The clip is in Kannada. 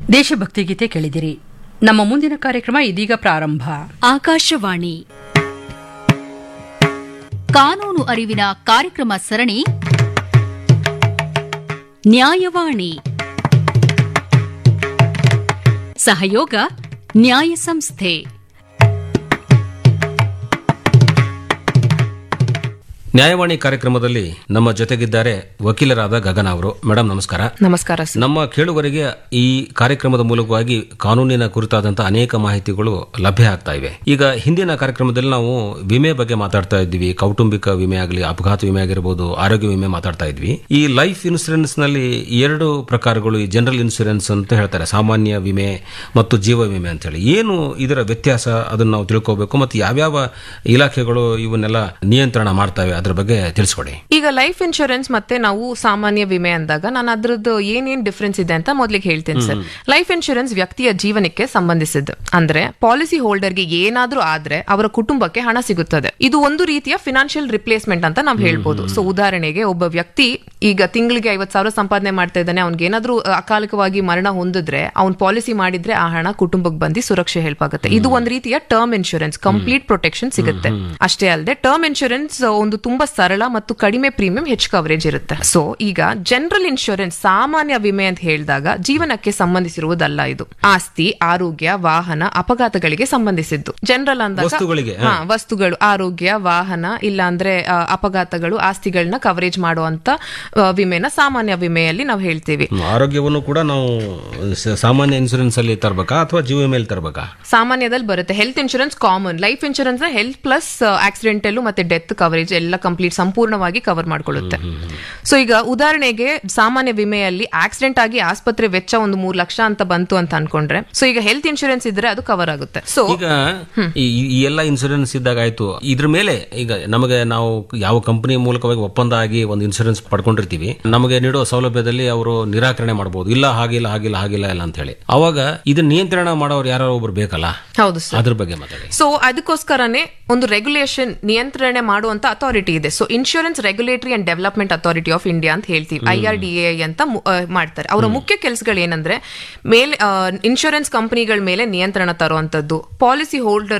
ದೇಶಭಕ್ತಿ ಗೀತೆ ಕೇಳಿದಿರಿ ನಮ್ಮ ಮುಂದಿನ ಕಾರ್ಯಕ್ರಮ ಇದೀಗ ಪ್ರಾರಂಭ ಆಕಾಶವಾಣಿ ಕಾನೂನು ಅರಿವಿನ ಕಾರ್ಯಕ್ರಮ ಸರಣಿ ನ್ಯಾಯವಾಣಿ ಸಹಯೋಗ ನ್ಯಾಯ ಸಂಸ್ಥೆ ನ್ಯಾಯವಾಣಿ ಕಾರ್ಯಕ್ರಮದಲ್ಲಿ ನಮ್ಮ ಜೊತೆಗಿದ್ದಾರೆ ವಕೀಲರಾದ ಗಗನ ಅವರು ಮೇಡಮ್ ನಮಸ್ಕಾರ ನಮಸ್ಕಾರ ಸರ್ ನಮ್ಮ ಕೇಳುಗರಿಗೆ ಈ ಕಾರ್ಯಕ್ರಮದ ಮೂಲಕವಾಗಿ ಕಾನೂನಿನ ಕುರಿತಾದಂತಹ ಅನೇಕ ಮಾಹಿತಿಗಳು ಲಭ್ಯ ಆಗ್ತಾ ಇವೆ ಈಗ ಹಿಂದಿನ ಕಾರ್ಯಕ್ರಮದಲ್ಲಿ ನಾವು ವಿಮೆ ಬಗ್ಗೆ ಮಾತಾಡ್ತಾ ಇದ್ವಿ ಕೌಟುಂಬಿಕ ವಿಮೆ ಆಗಲಿ ಅಪಘಾತ ವಿಮೆ ಆಗಿರಬಹುದು ಆರೋಗ್ಯ ವಿಮೆ ಮಾತಾಡ್ತಾ ಇದ್ವಿ ಈ ಲೈಫ್ ಇನ್ಸೂರೆನ್ಸ್ ನಲ್ಲಿ ಎರಡು ಪ್ರಕಾರಗಳು ಈ ಜನರಲ್ ಇನ್ಸೂರೆನ್ಸ್ ಅಂತ ಹೇಳ್ತಾರೆ ಸಾಮಾನ್ಯ ವಿಮೆ ಮತ್ತು ಜೀವ ವಿಮೆ ಅಂತ ಹೇಳಿ ಏನು ಇದರ ವ್ಯತ್ಯಾಸ ಅದನ್ನು ನಾವು ತಿಳ್ಕೋಬೇಕು ಮತ್ತು ಯಾವ್ಯಾವ ಇಲಾಖೆಗಳು ಇವನ್ನೆಲ್ಲ ನಿಯಂತ್ರಣ ಮಾಡ್ತವೆ ಅದ್ರ ಬಗ್ಗೆ ತಿಳಿಸ್ಕೊಡಿ ಈಗ ಲೈಫ್ ಇನ್ಶೂರೆನ್ಸ್ ಮತ್ತೆ ನಾವು ಸಾಮಾನ್ಯ ವಿಮೆ ಅಂದಾಗ ನಾನು ಅದ್ರದ್ದು ಏನೇನ್ ಡಿಫ್ರೆನ್ಸ್ ಇದೆ ಅಂತ ಮೊದಲಿಗೆ ಹೇಳ್ತೀನಿ ಸರ್ ಲೈಫ್ ಇನ್ಶೂರೆನ್ಸ್ ವ್ಯಕ್ತಿಯ ಜೀವನಕ್ಕೆ ಸಂಬಂಧಿಸಿದ್ದು ಅಂದ್ರೆ ಪಾಲಿಸಿ ಹೋಲ್ಡರ್ಗೆ ಏನಾದ್ರೂ ಆದ್ರೆ ಅವರ ಕುಟುಂಬಕ್ಕೆ ಹಣ ಸಿಗುತ್ತದೆ ಇದು ಒಂದು ರೀತಿಯ ಫಿನಾನ್ಷಿಯಲ್ ರಿಪ್ಲೇಸ್ಮೆಂಟ್ ಅಂತ ನಾವು ಹೇಳ್ಬೋದು ಸೊ ಉದಾಹರಣೆಗೆ ಒಬ್ಬ ವ್ಯಕ್ತಿ ಈಗ ತಿಂಗಳಿಗೆ ಐವತ್ ಸಾವಿರ ಸಂಪಾದನೆ ಮಾಡ್ತಾ ಇದ್ದಾನೆ ಅವ್ನಿಗೆ ಏನಾದ್ರೂ ಅಕಾಲಿಕವಾಗಿ ಮರಣ ಹೊಂದಿದ್ರೆ ಅವ್ನ್ ಪಾಲಿಸಿ ಮಾಡಿದ್ರೆ ಆ ಹಣ ಕುಟುಂಬಕ್ಕೆ ಬಂದು ಸುರಕ್ಷೆ ಹೆಲ್ಪ್ ಆಗುತ್ತೆ ಇದು ಒಂದು ರೀತಿಯ ಟರ್ಮ್ ಇನ್ಶೂರೆನ್ಸ್ ಕಂಪ್ಲೀಟ್ ಪ್ರೊಟೆಕ್ಷನ್ ಸಿಗುತ್ತೆ ಅಷ್ಟೇ ಅಲ್ಲದೆ ಟರ್ಮ್ ಇನ್ಶೂರೆನ್ಸ್ ಒಂದು ತುಂಬಾ ಸರಳ ಮತ್ತು ಕಡಿಮೆ ಪ್ರೀಮಿಯಂ ಹೆಚ್ಚು ಕವರೇಜ್ ಇರುತ್ತೆ ಸೊ ಈಗ ಜನರಲ್ ಇನ್ಶೂರೆನ್ಸ್ ಸಾಮಾನ್ಯ ವಿಮೆ ಅಂತ ಹೇಳಿದಾಗ ಜೀವನಕ್ಕೆ ಸಂಬಂಧಿಸಿರುವುದಲ್ಲ ಇದು ಆಸ್ತಿ ಆರೋಗ್ಯ ವಾಹನ ಅಪಘಾತಗಳಿಗೆ ಸಂಬಂಧಿಸಿದ್ದು ಜನರಲ್ ಅಂದಾಗ ವಸ್ತುಗಳಿಗೆ, ಹಾ, ವಸ್ತುಗಳು ಆರೋಗ್ಯ ವಾಹನ ಇಲ್ಲಾಂದ್ರೆ ಆ, ಅಪಘಾತಗಳು ಆಸ್ತಿಗಳನ್ನ ಕವರೇಜ್ ಮಾಡುವಂತ ಆ, ವಿಮೆನ ಸಾಮಾನ್ಯ ವಿಮೆಯಲ್ಲಿ ನಾವು ಹೇಳ್ತೀವಿ ಹ್ಮ್, ಆರೋಗ್ಯವನ್ನು ಕೂಡ ನಾವು ಸ- ಸಾಮಾನ್ಯ ಇನ್ಸೂರೆನ್ಸ್ ಅಲ್ಲಿ ತರಬೇಕಾ ಅಥವಾ ಜೀವ ವಿಮೆಯಲ್ಲಿ ತರಬೇಕಾ ಸಾಮಾನ್ಯದಲ್ಲಿ ಬರುತ್ತೆ health insurance common life insurance health plus accidental ಮತ್ತೆ ಡೆತ್ ಕವರೇಜ್ ಎಲ್ಲ ಕಂಪ್ಲೀಟ್ ಸಂಪೂರ್ಣವಾಗಿ ಕವರ್ ಮಾಡ್ಕೊಳ್ಳುತ್ತೆ ಸೊ ಈಗ ಉದಾಹರಣೆಗೆ ಸಾಮಾನ್ಯ ವಿಮೆಯಲ್ಲಿ ಆಕ್ಸಿಡೆಂಟ್ ಆಗಿ ಆಸ್ಪತ್ರೆ ವೆಚ್ಚ ಒಂದು ಮೂರ್ ಲಕ್ಷ ಅಂತ ಬಂತು ಅಂತ ಅನ್ಕೊಂಡ್ರೆ ಸೊ ಈಗ ಹೆಲ್ತ್ ಇನ್ಶೂರೆನ್ಸ್ ಇದ್ರೆ ಅದು ಕವರ್ ಆಗುತ್ತೆ ಸೊ ಈಗ ಈ ಈ ಎಲ್ಲ ಇನ್ಸೂರೆನ್ಸ್ ಇದ್ದಾಗ ಆಯ್ತು ಇದ್ರ ಮೇಲೆ ಈಗ ನಮಗೆ ನಾವು ಯಾವ ಕಂಪನಿ ಮೂಲಕವಾಗಿ ಒಪ್ಪಂದ ಆಗಿ ಒಂದು ಇನ್ಸೂರೆನ್ಸ್ ಪಡ್ಕೊಂಡಿರ್ತೀವಿ ನಮಗೆ ನೀಡೋ ಸೌಲಭ್ಯದಲ್ಲಿ ಅವರು ನಿರಾಕರಣೆ ಮಾಡಬಹುದು ಇಲ್ಲ ಹಾಗಿಲ್ಲ ಹಾಗಿಲ್ಲ ಹಾಗಿಲ್ಲ ಇಲ್ಲ ಅಂತ ಹೇಳಿ ಅವಾಗ ಇದನ್ನ ನಿಯಂತ್ರಣ ಮಾಡೋರು ಯಾರೋ ಒಬ್ರು ಬೇಕಲ್ಲ ಹೌದು ಸರ್ ಅದ್ರ ಬಗ್ಗೆ ಮಾತಾಡಿ ಸೊ ಅದಕ್ಕೋಸ್ಕರನೇ ಒಂದು ರೆಗ್ಯುಲೇಷನ್ ನಿಯಂತ್ರಣೆ ಮಾಡುವಂತ ಅಥಾರಿಟಿ ಇದೆ so insurance regulatory and development authority of India ಅಂತ ಹೇಳ್ತೀವಿ ಐ ಆರ್ ಡಿ ಎ ಅಂತ ಮು- ಆ, ಮಾಡ್ತಾರೆ ಅವರ ಮುಖ್ಯ ಕೆಲಸಗಳು ಏನಂದ್ರೆ ಮೇಲೆ ಇನ್ಶೂರೆನ್ಸ್ ಕಂಪನಿಗಳ ಮೇಲೆ ನಿಯಂತ್ರಣ ತರುವಂತದ್ದು ಪಾಲಿಸಿ ಹೋಲ್ಡರ್